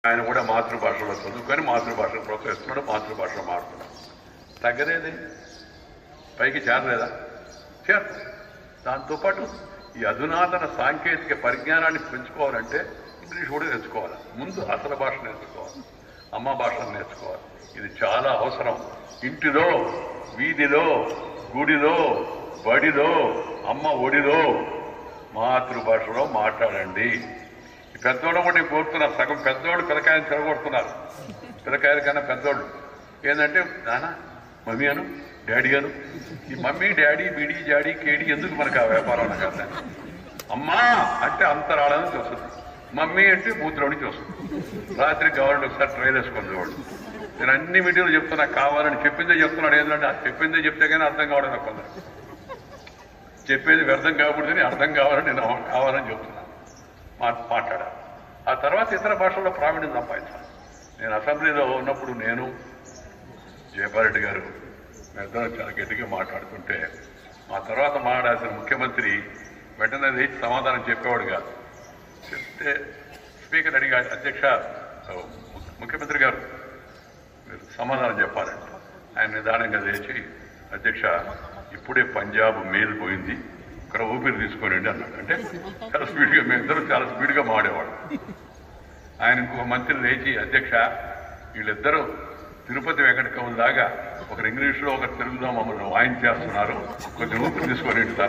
ఆయన కూడా మాతృభాషలో చదువుకొని మాతృభాషను ప్రోత్సహిస్తున్నాడు మాతృభాషలో మారుతున్నాడు తగ్గదేది పైకి చేరలేదా చేరు దాంతోపాటు ఈ అధునాతన సాంకేతిక పరిజ్ఞానాన్ని పెంచుకోవాలంటే ఇంగ్లీష్ కూడా నేర్చుకోవాలి ముందు అసలు భాష నేర్చుకోవాలి అమ్మ భాషను నేర్చుకోవాలి ఇది చాలా అవసరం ఇంటిలో వీధిలో గుడిలో బడిలో అమ్మ ఒడిలో మాతృభాషలో మాట్లాడండి ఈ పెద్దోళ్ళు కూడా నేను కోరుతున్నారు సగం పెద్దోళ్ళు పిల్లకాయని తిరగొడుతున్నారు పిల్లకాయల కన్నా పెద్దోళ్ళు ఏంటంటే నాన్న మమ్మీ అను డాడీ అను ఈ మమ్మీ డాడీ బిడి జాడీ కేడి ఎందుకు మనకు ఆ వ్యాపారం కదా అమ్మా అంటే అంతరాళని చూస్తుంది మమ్మీ అంటే బూత్లో నుంచి వస్తుంది రాత్రి గవర్నమెంట్ ఒకసారి ట్రైల్ వేసుకొని చూడండి నేను అన్ని మీటింగ్లు చెప్తున్నా కావాలని చెప్పిందే చెప్తున్నాడు ఏంటంటే ఆ చెప్పిందే చెప్తే కానీ అర్థం కావడం నాకు కొందరు చెప్పేది వ్యర్థం కాకూడదని అర్థం కావాలని నేను కావాలని చెప్తున్నాను మా మాట్లాడాలి ఆ తర్వాత ఇతర భాషల్లో ప్రావీణ్యం సంపాదించాలి నేను అసెంబ్లీలో ఉన్నప్పుడు నేను జయపారెడ్డి గారు మేమిద్దరం చాలా గట్టిగా మాట్లాడుతుంటే మా తర్వాత మాట్లాడాల్సిన ముఖ్యమంత్రి వెంటనే లేచి సమాధానం చెప్పేవాడు కాదు చెప్తే స్పీకర్ అడిగా అధ్యక్ష ము- ముఖ్యమంత్రి గారు మీరు సమాధానం చెప్పాలంట ఆయన నిదానంగా లేచి అధ్యక్ష ఇప్పుడే పంజాబ్ మేలు పోయింది ఇక్కడ ఊపిరి తీసుకోనండి అన్నాడు అంటే చాలా స్పీడ్గా మేమిద్దరం చాలా స్పీడ్గా మాడేవాడు ఆయన ఇంకొక మంత్రి లేచి అధ్యక్ష వీళ్ళిద్దరూ తిరుపతి వెంకటకం లాగా ఒకరు ఇంగ్లీష్లో ఒకరు తెలుగులో మమ్మల్ని వాయించేస్తున్నారు కొంచెం ఊపిరి తీసుకోనండి సార్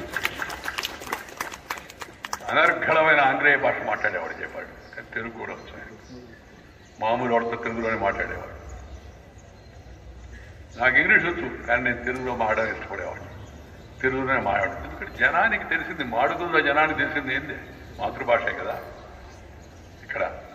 అనర్ఘళమైన ఆంగ్లేయ భాష మాట్లాడేవాడు చెప్పాడు కానీ తెలుగు కూడా వచ్చాయి మామూలు వాడితో తెలుగులోనే మాట్లాడేవాడు నాకు ఇంగ్లీష్ వచ్చు కానీ నేను తెలుగులో మాట్లాడడం ఇష్టపడేవాడిని తెలుగులోనే మాట్లాడు ఎందుకంటే జనానికి తెలిసింది మాడుగుల్లో జనానికి తెలిసింది ఏంది మాతృభాషే కదా ఇక్కడ